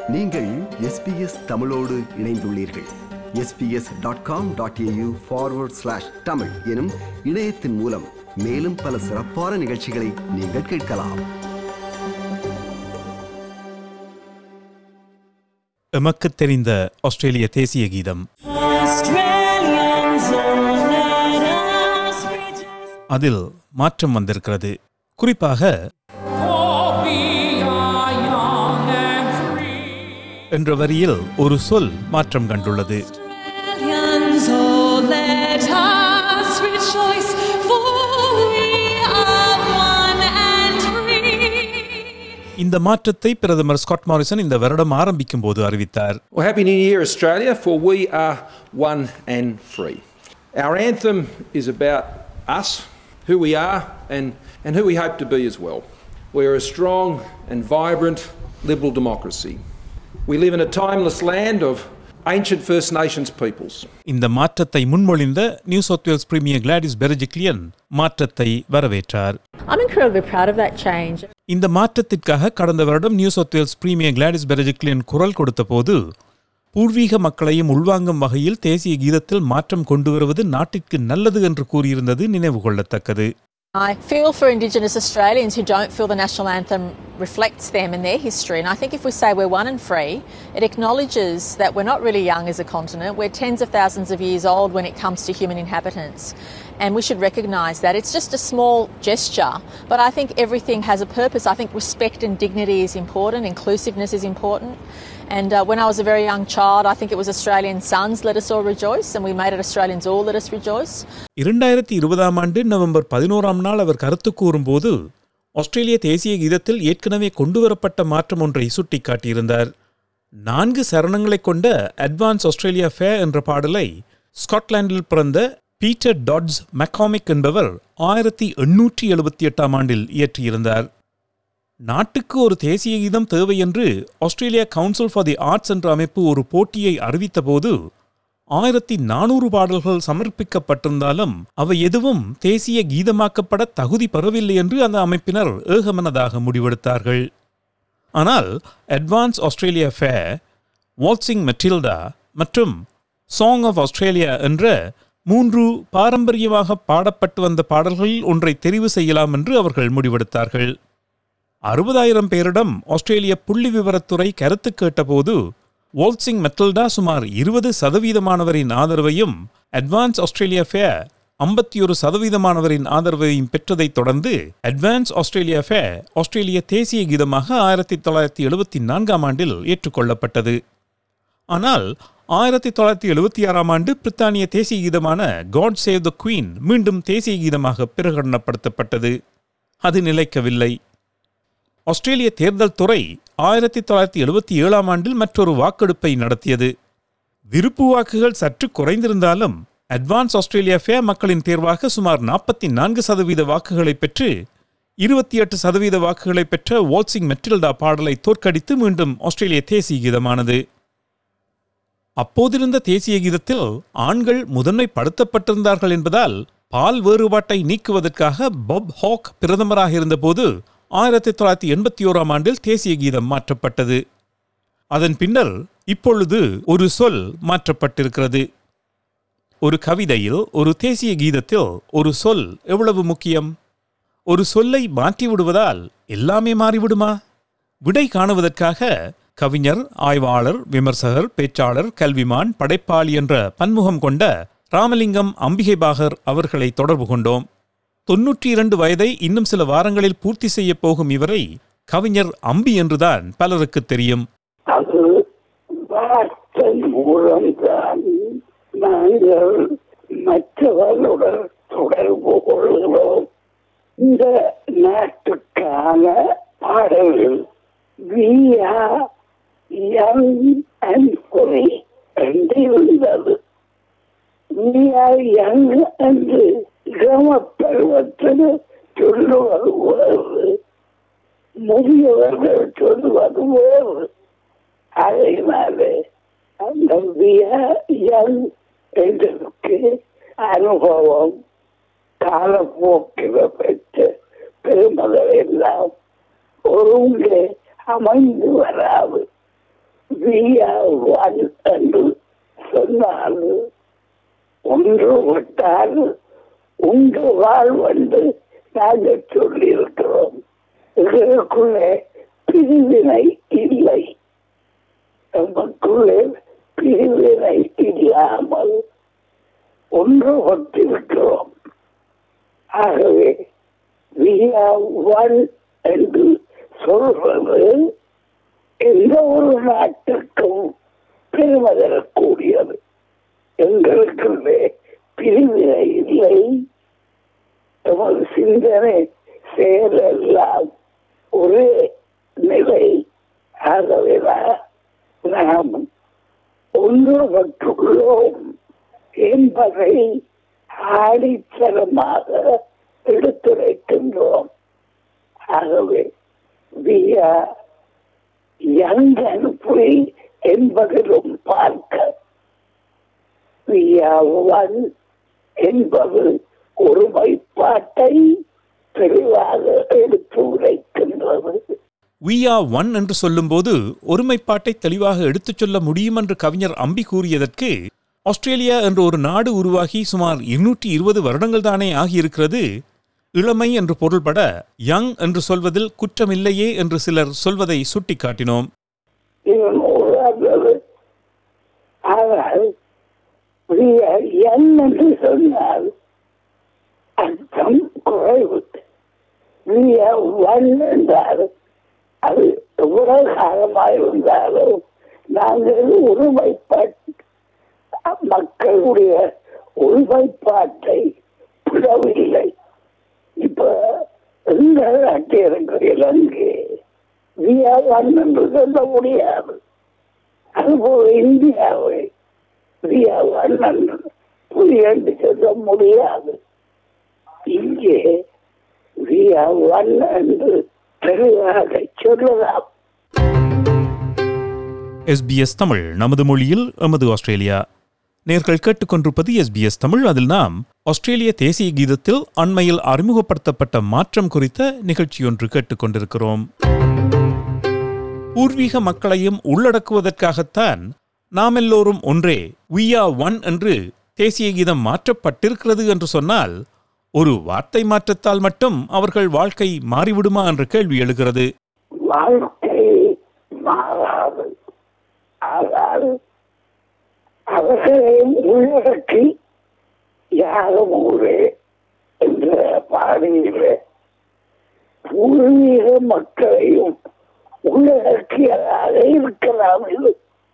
நீங்கள் எஸ்பிஎஸ் தமிழோடு இணைந்துள்ளீர்கள் SBS dot com dot AU forward slash Tamil எனும் இணையத்தின் மூலம் மேலும் பல சிறப்பான நிகழ்ச்சிகளை நீங்கள் கேட்கலாம் எமக்குத் தெரிந்த ஆஸ்திரேலிய தேசிய கீதம் Australians, oh, let us rejoice. அதில் மாற்றம் வந்திருக்கிறது குறிப்பாக For we are young and free. என்ற வரியில் ஒரு சொல் மாற்றம் கண்டுள்ளது Australians, oh, let us rejoice, for we are one and free. இந்த மாற்றத்தை பிரதமர் ஸ்காட் மாரிசன் இந்த வருடம் ஆரம்பிக்கும் போது அறிவித்தார் Well, Happy New Year, Australia, for we are one and free. Our anthem is about us, who we are, and, and who we hope to be as well. We are a strong and vibrant liberal democracy. We live in a timeless land of ancient First Nations peoples. இந்த மாற்றத்தை முன்மொழிந்த New South Wales premier Gladys Berejiklian மாற்றத்தை வரவேற்றார் I'm incredibly proud of that change. இந்த மாற்றத்திற்காக கடந்த வருடம் New South Wales premier Gladys Berejiklian குரல் கொடுத்தபோது பூர்வீக மக்களையும் உள்வாங்கும் வகையில் தேசிய கீதத்தில் மாற்றம் கொண்டு வருவது நாட்டிற்கு நல்லது என்று கூறியிருந்தது நினைவு கொள்ளத்தக்கது I feel for Indigenous Australians who don't feel the national anthem reflects them and their history. And I think if we say we're one and free, it acknowledges that we're not really young as a continent. We're tens of thousands of years old when it comes to human inhabitants. And we should recognise that. It's just a small gesture, but I think everything has a purpose. I think respect and dignity is important, inclusiveness is important. And uh, when I was a very young child, I think it was Australian sons let us all rejoice, and we made it Australians all let us rejoice. இரண்டாயிரத்தி இருபதாம் ஆண்டு November பதினோராம் நாள் அவர் கருத்து கூறும்போது ஆஸ்திரேலிய தேசிய கீதத்தில் ஏற்கனவே கொண்டுவரப்பட்ட மாற்றம் ஒன்றை சுட்டிக்காட்டியிருந்தார் நான்கு சரணங்களைக் கொண்ட அட்வான்ஸ் ஆஸ்திரேலியா ஃபே என்ற பாடலை ஸ்காட்லாந்தில் பிறந்த பீட்டர் டாட்ஸ் மெக்காமிக் என்பவர் ஆயிரத்தி எண்ணூற்றி எழுபத்தி எட்டாம் ஆண்டில் இயற்றியிருந்தார் நாட்டுக்கு ஒரு தேசிய கீதம் தேவை என்று Australia council for the arts என்ற அமைப்பு ஒரு போட்டியை அறிவித்தபோது ஆயிரத்தி நானூறு பாடல்கள் சமர்ப்பிக்கப்பட்டிருந்தாலும் அவை எதுவும் தேசிய கீதமாக்கப்பட தகுதி பெறவில்லை என்று அந்த அமைப்பினர் ஏகமனதாக முடிவெடுத்தார்கள் ஆனால் advance Australia fair waltzing Matilda மற்றும் சாங் ஆஃப் ஆஸ்திரேலியா என்ற மூன்று பாரம்பரியமாக பாடப்பட்டு வந்த பாடல்களில் ஒன்றை தெரிவு செய்யலாம் என்று அவர்கள் முடிவெடுத்தார்கள் அறுபதாயிரம் பேரிடம் ஆஸ்திரேலிய புள்ளி விவரத்துறை கருத்து கேட்டபோது வால்சிங் மெட்டல்டா சுமார் இருபது சதவீதமானவரின் ஆதரவையும் அட்வான்ஸ் ஆஸ்திரேலியா ஃபே ஐம்பத்தி ஒரு சதவீதமானவரின் ஆதரவையும் பெற்றதைத் தொடர்ந்து அட்வான்ஸ் ஆஸ்திரேலியா ஃபே ஆஸ்திரேலிய தேசிய கீதமாக ஆயிரத்தி தொள்ளாயிரத்தி எழுபத்தி நான்காம் ஆண்டில் ஏற்றுக்கொள்ளப்பட்டது ஆனால் ஆயிரத்தி தொள்ளாயிரத்தி எழுபத்தி ஆறாம் ஆண்டு பிரித்தானிய தேசிய கீதமான காட் சேவ் த குவீன் மீண்டும் தேசிய கீதமாக பிரகடனப்படுத்தப்பட்டது அது நிலைக்கவில்லை ஆஸ்திரேலிய தேர்தல் துறை ஆயிரத்தி தொள்ளாயிரத்தி எழுபத்தி ஏழாம் ஆண்டில் மற்றொரு வாக்கெடுப்பை நடத்தியது விருப்பு வாக்குகள் சற்று குறைந்திருந்தாலும் அட்வான்ஸ் ஆஸ்திரேலியா ஃபே மக்களின் தேர்வாக சுமார் நாற்பத்தி நான்கு சதவீத வாக்குகளை பெற்று இருபத்தி எட்டு சதவீத வாக்குகளை பெற்ற வால்சிங் மெட்டில்டா பாடலை தோற்கடித்து மீண்டும் ஆஸ்திரேலிய தேசிய கீதமானது அப்போதிருந்த தேசிய கீதத்தில் ஆண்கள் முதன்மைப்படுத்தப்பட்டிருந்தார்கள் என்பதால் பால் வேறுபாட்டை நீக்குவதற்காக பாப் ஹாக் பிரதமராக இருந்தபோது ஆயிரத்தி தொள்ளாயிரத்தி எண்பத்தி ஓராம் ஆண்டில் தேசிய கீதம் மாற்றப்பட்டது அதன் பின்னர் இப்பொழுது ஒரு சொல் மாற்றப்பட்டிருக்கிறது ஒரு கவிதையில் ஒரு தேசிய கீதத்தில் ஒரு சொல் எவ்வளவு முக்கியம் ஒரு சொல்லை மாற்றி விடுவதால் எல்லாமே மாறிவிடுமா விடை காணுவதற்காக கவிஞர் ஆய்வாளர் விமர்சகர் பேச்சாளர் கல்விமான் படைப்பாளி என்ற பன்முகம் கொண்ட ராமலிங்கம் அம்பிகைபாகர் அவர்களை தொடர்பு கொண்டோம் தொன்னூற்றி இரண்டு வயதை இன்னும் சில வாரங்களில் பூர்த்தி செய்யப் போகும் இவரை கவிஞர் அம்பி என்றுதான் பலருக்கு தெரியும் அது வார்த்தை மூலம்தான் நாங்கள் மற்றவர்களுடன் தொடர்பு கொள்கிறோம் இந்த நாட்டுக்கான பாடல்கள் we are young and free என்று இருந்தது we are young என்று கிராமப்பருவத்தில் சொல்லுவது வேறு முதியவர்கள் சொல்லுவது வேறு அதனாலே அந்த யங் என்றதுக்கு அனுபவம் காலப்போக்கில் பெற்ற பெருமகள் எல்லாம் ஒருங்கே அமைந்து வராது we are one என்று சொன்னால் ஒன்று விட்டால் உண்டு வாழ்வென்று நாங்கள் சொல்லியிருக்கிறோம் எங்களுக்குள்ளே பிரிவினை இல்லை நமக்குள்ளே பிரிவினை இல்லாமல் ஒன்றுபட்டிருக்கிறோம் ஆகவே we are one என்று சொல்வது எந்த ஒரு நாட்டுக்கும் பெருமை தரக்கூடியது எங்களுக்குள்ளே பிரிவினை இல்லை நமது சிந்தனை செயலெல்லாம் ஒரே நிலை ஆகவேதான் நாம் ஒன்றுபட்டுள்ளோம் என்பதை ஆடித்தரமாக எடுத்துரைக்கின்றோம் ஆகவே we are young and free என்பதிலும் பார்க்க we are one என்பது ஒருமைப்பாட்டை தெளிவாக எடுத்து உரைக்கின்றது we are ஒன் என்று சொல்லும்போது ஒருமைப்பாட்டை தெளிவாக எடுத்துச் சொல்ல முடியும் என்று கவிஞர் அம்பி கூறியதற்கு ஆஸ்திரேலியா என்ற ஒரு நாடு உருவாகி சுமார் இருநூற்றி இருபது வருடங்கள் தானே ஆகியிருக்கிறது இளமை என்று பொருள்பட யங் என்று சொல்வதில் குற்றமில்லையே என்று சிலர் சொல்வதை சுட்டிக்காட்டினோம் இவன் உருவாக்குவது ஆனால் we are young என்று சொன்னால் அர்த்தம் குறைவு we are one என்றால் அது எவ்வளவு காலமாக இருந்தாலும் நாங்கள் ஒருமைப்பாட்டு மக்களுடைய ஒருமைப்பாட்டை விடவில்லை இப்ப எங்கள் நாட்டில் இருக்கிற இலங்கை வியாபாரம் என்று சொல்ல முடியாது அதுபோல இந்தியாவை வியாபாரம் என்று புதிய என்று சொல்ல முடியாது இங்கே வியாபாரம் என்று தெளிவாக சொல்லலாம் எஸ்பிஎஸ் தமிழ் நமது மொழியில் எமது ஆஸ்திரேலியா நேர்கள் கேட்டுக்கொண்டிருப்பது எஸ்பிஎஸ் தமிழ் அதில் நாம் ஆஸ்திரேலிய தேசிய கீதத்தில் அண்மையில் அறிமுகப்படுத்தப்பட்ட மாற்றம் குறித்த நிகழ்ச்சியொன்று கேட்டுக்கொண்டிருக்கிறோம் பூர்வீக மக்களையும் உள்ளடக்குவதற்காகத்தான் நாம் எல்லோரும் ஒன்றே உய்யா ஒன் என்று தேசிய கீதம் மாற்றப்பட்டிருக்கிறது என்று சொன்னால் ஒரு வார்த்தை மாற்றத்தால் மட்டும் அவர்கள் வாழ்க்கை மாறிவிடுமா என்ற கேள்வி எழுகிறது வாழ்க்கை மாறாது ஆனால் அவர்களை உள்ளடக்கி யாரும் ஊரே என்ற பாணியிலே பூர்வீக மக்களையும் உள்ளடக்கியதாக இருக்கலாம் இது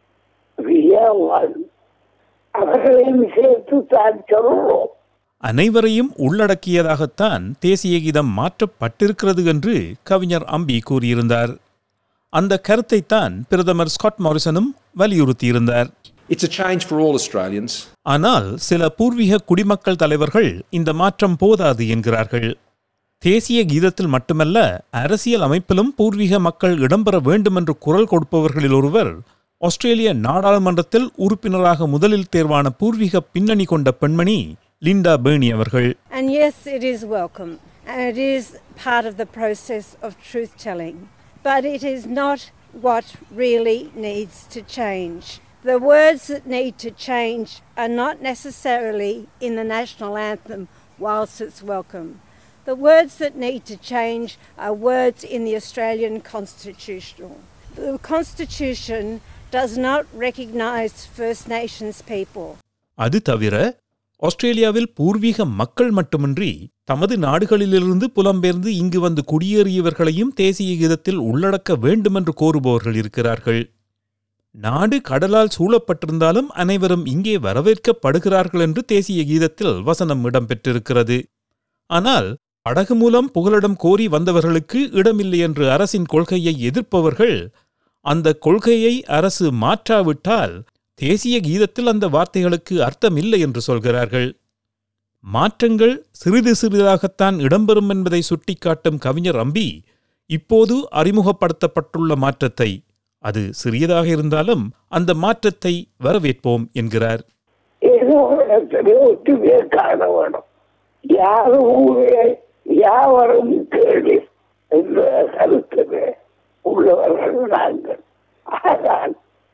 வியாபாரம் அவர்களையும் சேர்த்து தான் சொல்றோம் அனைவரையும் உள்ளடக்கியதாகத்தான் தேசிய கீதம் மாற்றப்பட்டிருக்கிறது என்று கவிஞர் அம்பி கூறியிருந்தார் அந்த கருத்தைத்தான் பிரதமர் ஸ்காட் மாரிசனும் வலியுறுத்தியிருந்தார் It's a change for all Australians. ஆனால் சில பூர்வீக குடிமக்கள் தலைவர்கள் இந்த மாற்றம் போதாது என்கிறார்கள் தேசிய கீதத்தில் மட்டுமல்ல அரசியல் அமைப்பிலும் பூர்வீக மக்கள் இடம்பெற வேண்டும் என்று குரல் கொடுப்பவர்களில் ஒருவர் ஆஸ்திரேலிய நாடாளுமன்றத்தில் உறுப்பினராக முதலில் தேர்வான பூர்வீக பின்னணி கொண்ட பெண்மணி லிண்டா பேர்னி அவர்கள் And yes, it is welcome. And it is part of the process of truth telling. But it is not what really needs to change. The words that need to change are not necessarily in the national anthem, whilst it's welcome. The words that need to change are words in the Australian Constitutional. The Constitution does not recognise First Nations people. அது தவிர ஆஸ்திரேலியாவில் பூர்வீக மக்கள் மட்டுமின்றி தமது நாடுகளிலிருந்து புலம்பெயர்ந்து இங்கு வந்து குடியேறியவர்களையும் தேசிய கீதத்தில் உள்ளடக்க வேண்டுமென்று கோருபவர்கள் இருக்கிறார்கள் நாடு கடலால் சூழப்பட்டிருந்தாலும் அனைவரும் இங்கே வரவேற்கப்படுகிறார்கள் என்று தேசிய கீதத்தில் வசனம் இடம்பெற்றிருக்கிறது ஆனால் படகு மூலம் புகலிடம் கோரி வந்தவர்களுக்கு இடமில்லை என்று அரசின் கொள்கையை எதிர்ப்பவர்கள் அந்த கொள்கையை அரசு மாற்றாவிட்டால் தேசிய கீதத்தில் அந்த வார்த்தைகளுக்கு அர்த்தமில்லை என்று சொல்கிறார்கள் மாற்றங்கள் சிறிது சிறிதாகத்தான் இடம்பெறும் என்பதை சுட்டிக்காட்டும் கவிஞர் அம்பி இப்போது அறிமுகப்படுத்தப்பட்டுள்ள மாற்றத்தை அது சிறியதாக இருந்தாலும் அந்த மாற்றத்தை வரவேற்போம் என்கிறார் ஏதோ ஒரு இடத்துல ஒற்றுமையை காண வேணும் யாரும் ஊரே யாவரும் கேள்வி என்ற கருத்தில் உள்ளவர்கள் நாங்கள் ஆனால்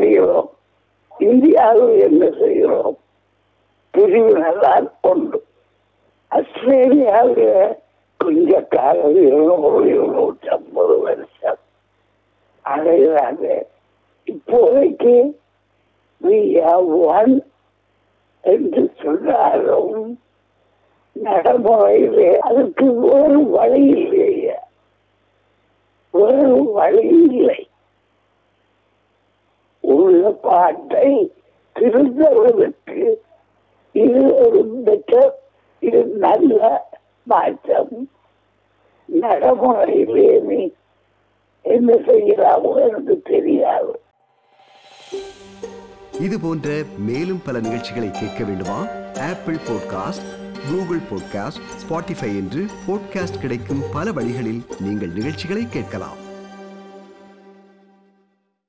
செய்கிறோம் இந்தியாவில் என்ன செய்கிறோம் பிரிவினர்தான் ஒன்று ஆஸ்திரேலியாவில் கொஞ்ச காலம் இருநூறு இருநூற்றி ஐம்பது வருஷம் அடைகிறாங்க இப்போதைக்கு we are one என்று சொன்னாலும் நடைமுறையிலே அதுக்கு வேறு வழி இல்லையே வேறு வழி இல்லை உள்ள பாட்டை திருந்தவர்களுக்கு இது ஒரு பெட்டர் இது நல்ல மாற்றம் நடைமுறையிலே நீ என்ன செய்யலாமோ எனக்கு தெரியாது இது போன்ற மேலும் பல நிகழ்ச்சிகளை கேட்க வேண்டுமா Apple podcast Google podcast Spotify என்று பாட்காஸ்ட் கிடைக்கும் பல வழிகளில் நீங்கள் நிகழ்ச்சிகளை கேட்கலாம்